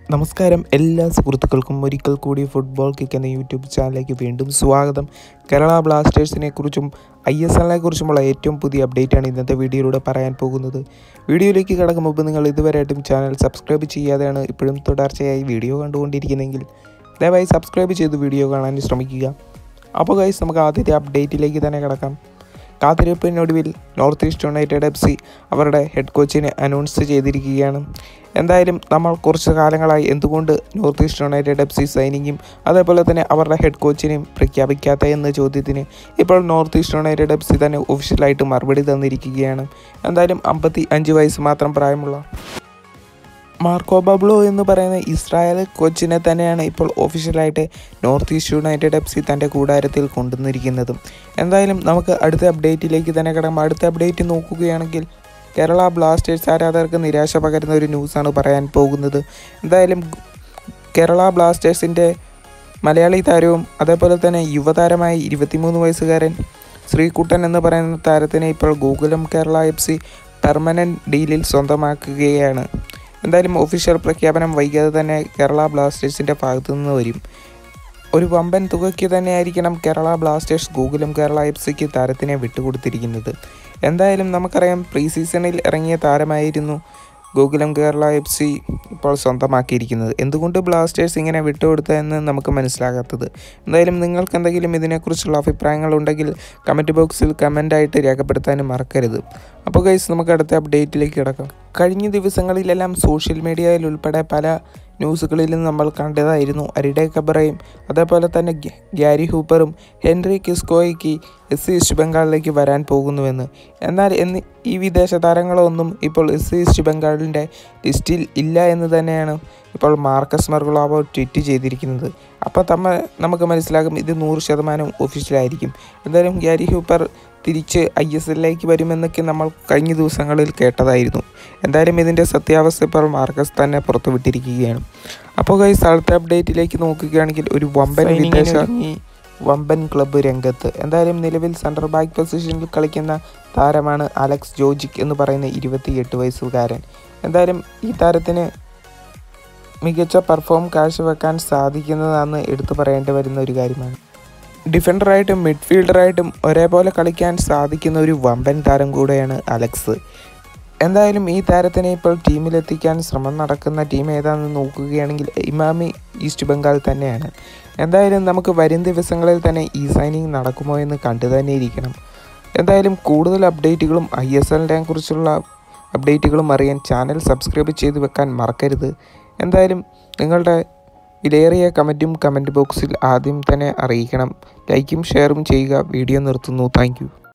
നമസ്കാരം എല്ലാ സുഹൃത്തുക്കൾക്കും ഒരിക്കൽ കൂടി ഫുട്ബോൾ കിക്ക് എന്ന യൂട്യൂബ് ചാനലിലേക്ക് വീണ്ടും സ്വാഗതം കേരള ബ്ലാസ്റ്റേഴ്സിനെ കുറിച്ചും ഐ എസ് എല്ലിനെ കുറിച്ചുമുള്ള ഏറ്റവും പുതിയ അപ്ഡേറ്റാണ് ഇന്നത്തെ വീഡിയോയിലൂടെ പറയാൻ പോകുന്നത് വീഡിയോയിലേക്ക് കടക്കും മുമ്പ് നിങ്ങൾ ഇതുവരെയായിട്ടും ചാനൽ സബ്സ്ക്രൈബ് ചെയ്യാതെയാണ് ഇപ്പോഴും തുടർച്ചയായി വീഡിയോ കണ്ടുകൊണ്ടിരിക്കുന്നതെങ്കിൽ ദയവായി സബ്സ്ക്രൈബ് ചെയ്ത് വീഡിയോ കാണാൻ ശ്രമിക്കുക അപ്പോൾ ഗൈസ് നമുക്ക് ആദ്യത്തെ അപ്ഡേറ്റിലേക്ക് തന്നെ കിടക്കാം കാത്തിരിപ്പിനൊടുവിൽ North East United F C അവരുടെ ഹെഡ് കോച്ചിനെ അനൗൺസ് ചെയ്തിരിക്കുകയാണ് എന്തായാലും നമ്മൾ കുറച്ച് കാലങ്ങളായി എന്തുകൊണ്ട് North East United F C സൈനിങ്ങും അതേപോലെ തന്നെ അവരുടെ ഹെഡ് കോച്ചിനെയും പ്രഖ്യാപിക്കാത്ത എന്ന ചോദ്യത്തിന് ഇപ്പോൾ North East United F C തന്നെ ഒഫീഷ്യലായിട്ട് മറുപടി തന്നിരിക്കുകയാണ് എന്തായാലും അമ്പത്തി അഞ്ച് വയസ്സ് മാത്രം പ്രായമുള്ള മാർക്കോ ബബ്ലോ എന്ന് പറയുന്ന ഇസ്രായേൽ കോച്ചിനെ തന്നെയാണ് ഇപ്പോൾ ഒഫീഷ്യലായിട്ട് North East United F C തൻ്റെ കൂടാരത്തിൽ കൊണ്ടുവന്നിരിക്കുന്നത് എന്തായാലും നമുക്ക് അടുത്ത അപ്ഡേറ്റിലേക്ക് തന്നെ കിടക്കാം അടുത്ത അപ്ഡേറ്റ് നോക്കുകയാണെങ്കിൽ കേരള ബ്ലാസ്റ്റേഴ്സ് ആരാധകർക്ക് നിരാശ പകരുന്ന ഒരു ന്യൂസാണ് പറയാൻ പോകുന്നത് എന്തായാലും കേരള ബ്ലാസ്റ്റേഴ്സിൻ്റെ മലയാളി താരവും അതേപോലെ തന്നെ യുവതാരമായ ഇരുപത്തിമൂന്ന് വയസ്സുകാരൻ ശ്രീകുട്ടൻ എന്ന് പറയുന്ന താരത്തിനെ ഇപ്പോൾ ഗൂഗിളും കേരള എഫ് സി പെർമനൻറ്റ് ഡീലിൽ സ്വന്തമാക്കുകയാണ് എന്തായാലും ഒഫീഷ്യൽ പ്രഖ്യാപനം വൈകാതെ തന്നെ കേരള ബ്ലാസ്റ്റേഴ്സിൻ്റെ ഭാഗത്തു നിന്ന് വരും ഒരു വമ്പൻ തുകയ്ക്ക് തന്നെയായിരിക്കണം കേരള ബ്ലാസ്റ്റേഴ്സ് ഗൂഗിളും കേരള എഫ് സിക്ക് താരത്തിനെ വിട്ടുകൊടുത്തിരിക്കുന്നത് എന്തായാലും നമുക്കറിയാം പ്രീ സീസണിൽ ഇറങ്ങിയ താരമായിരുന്നു ഗൂഗിളും കേരള എഫ് സി ഇപ്പോൾ സ്വന്തമാക്കിയിരിക്കുന്നത് എന്തുകൊണ്ട് ബ്ലാസ്റ്റേഴ്സ് ഇങ്ങനെ വിട്ടുകൊടുത്തതെന്ന് നമുക്ക് മനസ്സിലാകാത്തത് എന്തായാലും നിങ്ങൾക്ക് എന്തെങ്കിലും ഇതിനെക്കുറിച്ചുള്ള അഭിപ്രായങ്ങളുണ്ടെങ്കിൽ കമൻറ്റ് ബോക്സിൽ കമൻ്റായിട്ട് രേഖപ്പെടുത്താനും മറക്കരുത് അപ്പോൾ ഗൈസ് നമുക്ക് അടുത്ത അപ്ഡേറ്റിലേക്ക് കിടക്കാം കഴിഞ്ഞ ദിവസങ്ങളിലെല്ലാം സോഷ്യൽ മീഡിയയിൽ ഉൾപ്പെടെ പല ന്യൂസുകളിലും നമ്മൾ കണ്ടതായിരുന്നു അരിഡെ കബറയും അതേപോലെ തന്നെ ഗ്യാരി ഹൂപ്പറും ഹെൻറി കിസ്കോയ്ക്ക് എസ് സി ഈസ്റ്റ് ബംഗാളിലേക്ക് വരാൻ പോകുന്നുവെന്ന് എന്നാൽ എന്ന് ഈ വിദേശ താരങ്ങളൊന്നും ഇപ്പോൾ എസ് സി ഈസ്റ്റ് ബംഗാളിൻ്റെ ലിസ്റ്റിൽ ഇല്ല എന്ന് തന്നെയാണ് ഇപ്പോൾ മാർക്കസ് മർഗുളാവോ ട്വീറ്റ് ചെയ്തിരിക്കുന്നത് അപ്പോൾ തമ്മ നമുക്ക് മനസ്സിലാകും ഇത് നൂറ് ശതമാനം ഒഫീഷ്യലായിരിക്കും എന്തായാലും ഗ്യാരി ഹൂപ്പർ തിരിച്ച് ഐ എസ് എല്ലിലേക്ക് വരുമെന്നൊക്കെ നമ്മൾ കഴിഞ്ഞ ദിവസങ്ങളിൽ കേട്ടതായിരുന്നു എന്തായാലും ഇതിൻ്റെ സത്യാവസ്ഥ ഇപ്പോൾ മാർക്കസ് തന്നെ പുറത്തുവിട്ടിരിക്കുകയാണ് അപ്പോൾ കൈ സ്ഥലത്തെ അപ്ഡേറ്റിലേക്ക് നോക്കുകയാണെങ്കിൽ ഒരു വമ്പൻ വിദേശ വമ്പൻ ക്ലബ്ബ് രംഗത്ത് എന്തായാലും നിലവിൽ സെൻട്രൽ ബാക്ക് പൊസിഷനിൽ കളിക്കുന്ന താരമാണ് അലക്സ് ജോജിക് എന്ന് പറയുന്ന ഇരുപത്തിയെട്ട് വയസ്സുകാരൻ എന്തായാലും ഈ താരത്തിന് മികച്ച പെർഫോം കാഴ്ചവെക്കാൻ സാധിക്കുന്നതാണെന്ന് എടുത്തു പറയേണ്ടി വരുന്ന ഒരു കാര്യമാണ് ഡിഫൻഡറായിട്ടും മിഡ്ഫീൽഡറായിട്ടും ഒരേപോലെ കളിക്കാൻ സാധിക്കുന്ന ഒരു വമ്പൻ താരം കൂടെയാണ് അലക്സ് എന്തായാലും ഈ താരത്തിനെ ഇപ്പോൾ ടീമിലെത്തിക്കാൻ ശ്രമം നടക്കുന്ന ടീം ഏതാണെന്ന് നോക്കുകയാണെങ്കിൽ ഇമാമി ഈസ്റ്റ് ബംഗാൾ തന്നെയാണ് എന്തായാലും നമുക്ക് വരും ദിവസങ്ങളിൽ തന്നെ ഈ സൈനിങ് നടക്കുമോ എന്ന് കണ്ടു തന്നെ ഇരിക്കണം എന്തായാലും കൂടുതൽ അപ്ഡേറ്റുകളും ഐ എസ് എല്ലിനെ കുറിച്ചുള്ള അപ്ഡേറ്റുകളും അറിയാൻ ചാനൽ സബ്സ്ക്രൈബ് ചെയ്ത് വെക്കാൻ മറക്കരുത് എന്തായാലും നിങ്ങളുടെ വിലയേറിയ കമൻറ്റും കമൻറ്റ് ബോക്സിൽ ആദ്യം തന്നെ അറിയിക്കണം ലൈക്കും ഷെയറും ചെയ്യുക വീഡിയോ നിർത്തുന്നു താങ്ക്